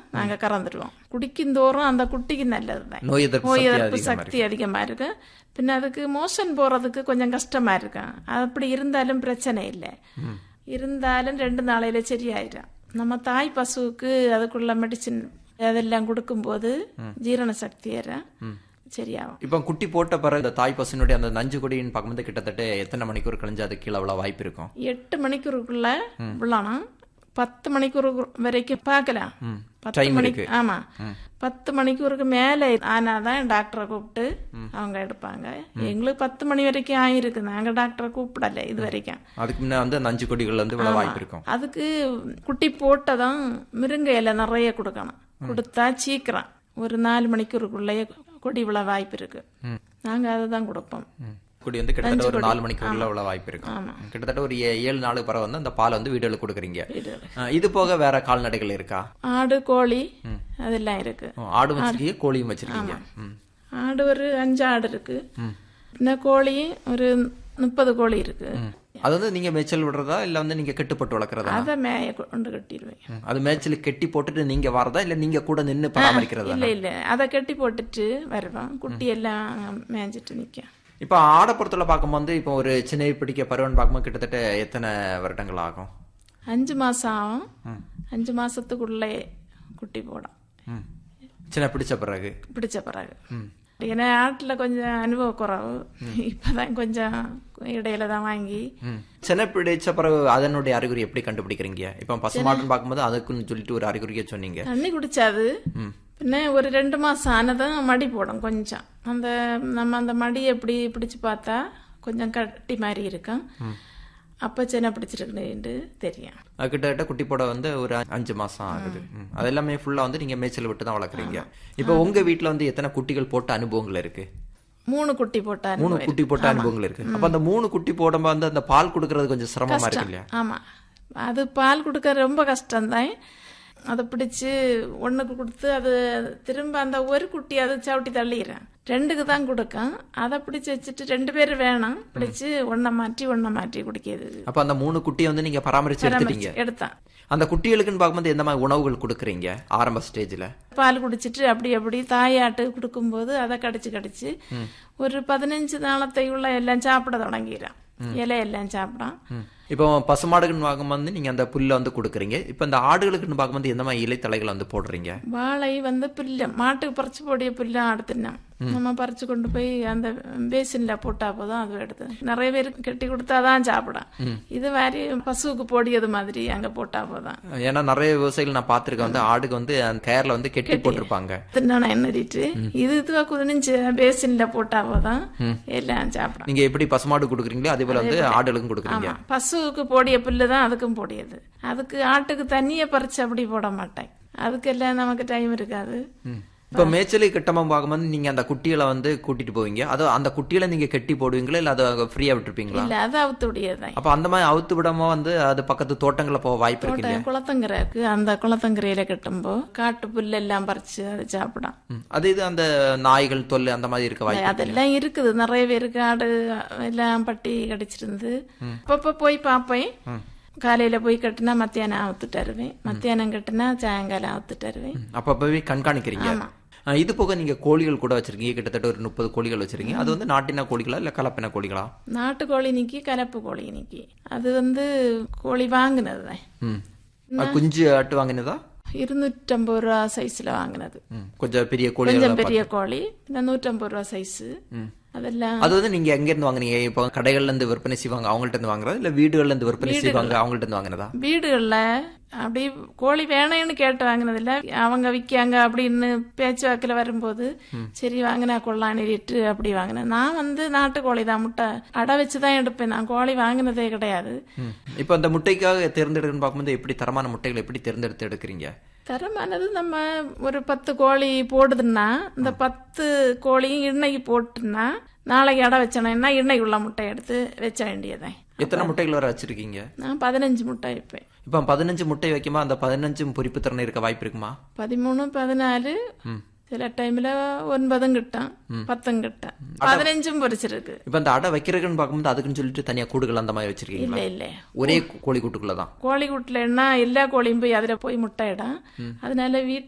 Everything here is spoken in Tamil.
நாங்க கறந்துடுவோம் குடிக்கும் தோறும் அந்த குட்டிக்கு நல்லதுதான் நோய் எதிர்ப்பு நோய் சக்தி எதிர்ப்பு அதிகமா சக்தி அதிகமா இருக்கு பின்ன அதுக்கு மோஷன் போறதுக்கு கொஞ்சம் கஷ்டமா இருக்கும் அப்படி இருந்தாலும் பிரச்சனை இல்லை இருந்தாலும் ரெண்டு நாளையில சரியாயிரும் நம்ம தாய் பசுவுக்கு அதுக்குள்ள மெடிசின் அதெல்லாம் கொடுக்கும்போது ஜீரண சக்தி ஏறும் சரியாகும் இப்போ குட்டி போட்ட பிறகு இந்த தாய் பசுனுடைய அந்த நஞ்சு கொடின்னு பார்க்கும்போது கிட்டத்தட்ட எத்தனை மணிக்கூர் கழிஞ்சு அது கீழே அவ்வளோ வாய்ப்பு இருக்கும் எட்டு மணிக்கூருக்குள்ள விழணும் பத்து மணிக்கூர் வரைக்கும் பார்க்கலாம் பத்து Time மணிக்கு ஆமா பத்து மணிக்கூருக்கு மேல ஆனாதான் டாக்டரை கூப்பிட்டு அவங்க எடுப்பாங்க எங்களுக்கு பத்து மணி வரைக்கும் ஆயிருக்கு நாங்க டாக்டரை கூப்பிடல இது வரைக்கும் அதுக்கு முன்ன வந்து நஞ்சு கொடிகள் வந்து இவ்வளோ வாய்ப்பு இருக்கும் அதுக்கு குட்டி போட்டதும் மிருங்க இலை நிறைய கொடுக்கணும் கொடுத்தா சீக்கிரம் ஒரு நாலு மணிக்கூருக்குள்ளேயே கொடி விழ வாய்ப்பு இருக்கு நாங்க அதை தான் கொடுப்போம் கொடி வந்து கிட்டத்தட்ட ஒரு நாலு மணிக்கூர்ல அவ்வளோ வாய்ப்பு இருக்கும் கிட்டத்தட்ட ஒரு ஏ- ஏழு நாளுக்கு பிறகு வந்து அந்த பாலை வந்து வீடுகளுக்கு கொடுக்குறீங்க அஹ் இது போக வேற கால்நடைகள் இருக்கா ஆடு கோழி அதெல்லாம் இருக்கு ஓ, ஆடும் வச்சிருக்கீங்க கோழியும் வச்சிருக்கீங்க ம். ஆடு ஒரு அஞ்சு ஆடு இருக்கு பின்ன கோழி ஒரு முப்பது கோழி இருக்கு ம். அது வந்து நீங்க மேய்ச்சல் விடுறதா இல்ல வந்து நீங்க கெட்டுப்பட்டு வளர்க்குறதா அதை மேய கொண்டு கட்டிடுவேன் ம். அது மேய்ச்சல் கெட்டி போட்டுட்டு நீங்க வரதா இல்ல நீங்க கூட நின்னு பராமரிக்கிறதா இல்ல இல்ல அதை கட்டி போட்டுட்டு வருவான் குட்டி எல்லாம் மேய்ஞ்சிட்டு நிக்கும் இப்ப ஆடை பொறுத்தல பார்க்கும்போது இப்போ ஒரு சின்ன பிடிக்க பருவன் பார்க்கும்போது கிட்டத்தட்ட எத்தனை வருடங்கள் ஆகும் அஞ்சு மாசம் ஆகும் அஞ்சு மாசத்துக்குள்ளே குட்டி போடும் ம். சின்ன பிடிச்ச பிறகு பிடிச்ச பிறகு ஏன்னா ஆட்டுல கொஞ்சம் அனுபவ குறவு இப்பதான் கொஞ்சம் இடையில தான் வாங்கி ம். சின்ன பிடிச்ச பிறகு அதனுடைய அறிகுறி எப்படி கண்டுபிடிக்கிறீங்க இப்போ பசுமாடுன்னு பார்க்கும்போது அதுக்குன்னு சொல்லிட்டு ஒரு அறிகுறியை சொன்னீங்க தண்ணி குடிச்சாது பின்ன ஒரு ரெண்டு மாசம் ஆனதும் மடி போடும் கொஞ்சம் அந்த நம்ம அந்த மடி எப்படி பிடிச்சு பார்த்தா கொஞ்சம் கட்டி மாதிரி இருக்கும் அப்ப சென்னை பிடிச்சிருக்குன்னு தெரியும் அது கிட்டத்தட்ட குட்டி போட வந்து ஒரு அஞ்சு மாசம் ஆகுது ம். அது எல்லாமே ஃபுல்லா வந்து நீங்க மேய்ச்சல் விட்டு தான் வளர்க்குறீங்க இப்போ உங்க வீட்ல வந்து எத்தனை குட்டிகள் போட்ட அனுபவங்கள் இருக்கு மூணு குட்டி போட்டா மூணு குட்டி போட்ட அனுபவங்கள் இருக்கு அப்ப அந்த மூணு குட்டி போடும்போது வந்து அந்த பால் கொடுக்கறது கொஞ்சம் சிரமமா இருக்கு இல்லையா ஆமா அது பால் கொடுக்க ரொம்ப கஷ்டம்தான் அதை பிடிச்சு ஒண்ணுக்கு கொடுத்து அது திரும்ப அந்த ஒரு குட்டி அதை சவிட்டி தள்ளிடுறேன் ரெண்டுக்கு தான் கொடுக்கும் அதை பிடிச்சு வச்சுட்டு ரெண்டு பேரும் வேணும் பிடிச்சு ஒன்றை மாற்றி ஒன்றை மாற்றி குடிக்கிறது அப்ப அந்த மூணு குட்டியை வந்து நீங்க பராமரிச்சு எடுத்துட்டீங்க எடுத்தான் அந்த குட்டிகளுக்குன்னு பார்க்கும்போது எந்த மாதிரி உணவுகள் கொடுக்குறீங்க ஆரம்ப ஸ்டேஜ்ல பால் குடிச்சிட்டு அப்படி அப்படி தாயாட்டு கொடுக்கும்போது அதை கடிச்சு கடிச்சு ஒரு பதினஞ்சு நாளத்தையுள்ள எல்லாம் சாப்பிட தொடங்கிடுறான் இலையெல்லாம் சாப்பிடான் இப்போ பசுமாடுக்குன்னு பார்க்கும்போது நீங்க அந்த புல்ல வந்து கொடுக்குறீங்க இப்போ இந்த ஆடுகளுக்குன்னு பார்க்கும்போது எந்த மாதிரி இலைத்தலைகளை வந்து போடுறீங்க வாழை வந்து புல்ல மாட்டுக்கு பறிச்சு போடிய புல்ல அடுத்துனா நம்ம பறிச்சு கொண்டு போய் அந்த பேசின்ல போட்டா போதும் அது எடுத்து நிறைய பேருக்கு கட்டி கொடுத்தாதான் சாப்பிடும் இது மாதிரி பசுவுக்கு போடியது மாதிரி அங்க போட்டா போதும் ஏன்னா நிறைய விவசாயிகள் நான் பார்த்திருக்கேன் வந்து ஆடுக்கு வந்து அந்த கயர்ல வந்து கெட்டி போட்டிருப்பாங்க தின்னான என்னடிட்டு இது இதுவா குதினிச்சு பேசின்ல போட்டா போதும் எல்லாம் சாப்பிடும் நீங்க எப்படி பசுமாடு கொடுக்குறீங்களோ அதே போல வந்து ஆடுகளுக்கும் கொடுக்குறீங்க ஆமா பசுவுக்கு போடிய புல்லு தான் அதுக்கும் போடியது அதுக்கு ஆட்டுக்கு தண்ணியை பறிச்சு அப்படி போட மாட்டேன் அதுக்கெல்லாம் நமக்கு டைம் இருக்காது இப்ப மேய்ச்சலி கட்டமா பார்க்கும்போது நீங்க அந்த குட்டிகளை வந்து கூட்டிட்டு போவீங்க அது அந்த குட்டிகளை நீங்க கெட்டி போடுவீங்களா இல்ல அதை ஃப்ரீயா விட்டுருப்பீங்களா இல்ல அது அவுத்துடையதான் அப்ப அந்த மாதிரி அவுத்து விடாம வந்து அது பக்கத்து தோட்டங்களை போக வாய்ப்பு இருக்கு இல்லையா குளத்தங்கரை இருக்கு அந்த குளத்தங்கரையில கட்டும்போ காட்டு புல்லு எல்லாம் பறிச்சு அதை சாப்பிடும் ம். அது இது அந்த நாய்கள் தொல்லை அந்த மாதிரி இருக்க வாய்ப்பு அதெல்லாம் இருக்குது நிறைய பேருக்கு ஆடு எல்லாம் பட்டி கடிச்சிருந்து அப்பப்ப போய் பார்ப்பேன் காலையில போய் கட்டினா மத்தியானம் அவுத்துட்டு வருவேன் மத்தியானம் கட்டினா சாயங்காலம் அவுத்துட்டு வருவேன் அப்பப்பவே கண்காணிக்கிறீங்க ஆ, இது போக நீங்க கோழிகள் கூட வச்சிருக்கீங்க கிட்டத்தட்ட ஒரு முப்பது கோழிகள் வச்சிருக்கீங்க அது வந்து நாட்டின கோழிகளா இல்ல கலப்பின கோழிகளா நாட்டுக்கோழி நிக்கி கலப்பு கோழி நிக்கி அது வந்து கோழி வாங்கினது தான் ம் அது குஞ்சு அட்டு வாங்கினதா இருநூற்றம்பது ரூபா சைஸ்ல வாங்கினது ம். கொஞ்சம் பெரிய கோழிகள் கொஞ்சம் பெரிய கோழி இந்த நூற்றம்பது ரூபா சைஸ் அதெல்லாம் அது வந்து நீங்க எங்க இருந்து வாங்குனீங்க இப்போ கடைகள்ல இருந்து விற்பனை செய்வாங்க அவங்கள்ட்ட இருந்து வாங்குறதா இல்ல வீடுகள்ல இருந்து விற்பனை செய்வாங்க அவங்கள்ட்ட இருந்து வாங்குனதா வீடுகள்ல அப்படி கோழி வேணும்னு கேட்டு வாங்கினது இல்ல அவங்க விற்காங்க அப்படின்னு பேச்சுவாக்கில் வரும்போது சரி வாங்கினா கொள்ளானிட்டு அப்படி வாங்கினேன் நான் வந்து நாட்டு கோழி தான் முட்டை அடை வச்சு தான் எடுப்பேன் நான் கோழி வாங்கினதே கிடையாது ம். இப்போ அந்த முட்டைக்காக தேர்ந்தெடுக்கணும்னு பார்க்கும்போது எப்படி தரமான முட்டைகளை எப்படி தேர்ந்தெடுத்து எடுக்கிறீங்க தரமானது நம்ம ஒரு பத்து கோழி போடுதுன்னா இந்த பத்து கோழியும் இன்னைக்கு போட்டுன்னா நாளைக்கு அடை வச்சோன்னா இன்னைக்கு உள்ள முட்டை எடுத்து வச்ச வேண்டியதே எத்தனை முட்டைகள் வர வச்சிருக்கீங்க நான் பதினஞ்சு முட்டை வைப்பேன் இப்போ பதினஞ்சு முட்டை வைக்குமா அந்த பதினஞ்சும் பொறிப்பு திறன் இருக்க வாய்ப்பு இருக்குமா பதிமூணு பதினாலு சில டைம்ல ஒன்பதும் கிட்டும் பத்தும் கிட்டும் பதினஞ்சும் பொரிச்சிருக்கு இப்போ அந்த அடை வைக்கிறதுன்னு பார்க்கும்போது அதுக்குன்னு சொல்லிட்டு தனியா கூடுகள் அந்த மாதிரி வச்சிருக்கீங்களா இல்ல இல்ல ஒரே கோழி கூட்டுக்குள்ள தான் கோழி கூட்டுல என்ன எல்லா கோழியும் போய் அதுல போய் முட்டையிடும் அதனால வீட்டு